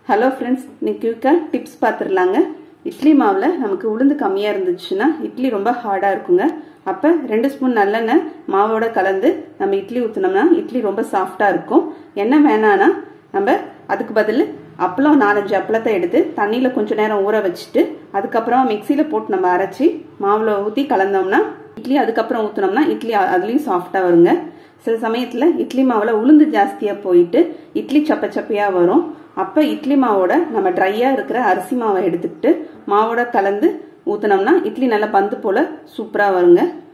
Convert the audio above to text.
hello friends இன்னைக்கு குயிக்காக tips பார்த்துடலாங்க idli மாவில் நமக்கு உளுந்து கம்மியாக இருந்துச்சுன்னா இட்லி ரொம்ப ஹார்டாக இருக்குங்க அப்போ ரெண்டு ஸ்பூன் நல்லெண்ணெய் மாவோட கலந்து நம்ம இட்லி ஊற்றினோம்னா இட்லி ரொம்ப சாஃப்டாக இருக்கும் எண்ணெய் வேணான்னா நம்ம அதுக்கு பதில் அப்பளம் நாலஞ்சு அப்பளத்தை எடுத்து தண்ணியில் கொஞ்சம் நேரம் ஊற வச்சுட்டு அதுக்கப்புறமா மிக்சியில் போட்டு நம்ம அரைச்சி மாவில் ஊற்றி கலந்தோம்னா இட்லி அதுக்கப்புறம் ஊற்றினோம்னா இட்லி அதுலேயும் சாஃப்டாக வருங்க சில சமயத்தில் இட்லி மாவில் உளுந்து ஜாஸ்தியாக போயிட்டு இட்லி சப்ப சப்பையாக வரும் அப்போ இட்லி மாவோட நம்ம ட்ரையாக இருக்கிற அரிசி மாவை எடுத்துக்கிட்டு மாவோட கலந்து ஊற்றினோம்னா இட்லி நல்லா பந்து போல் சூப்பராக வருங்க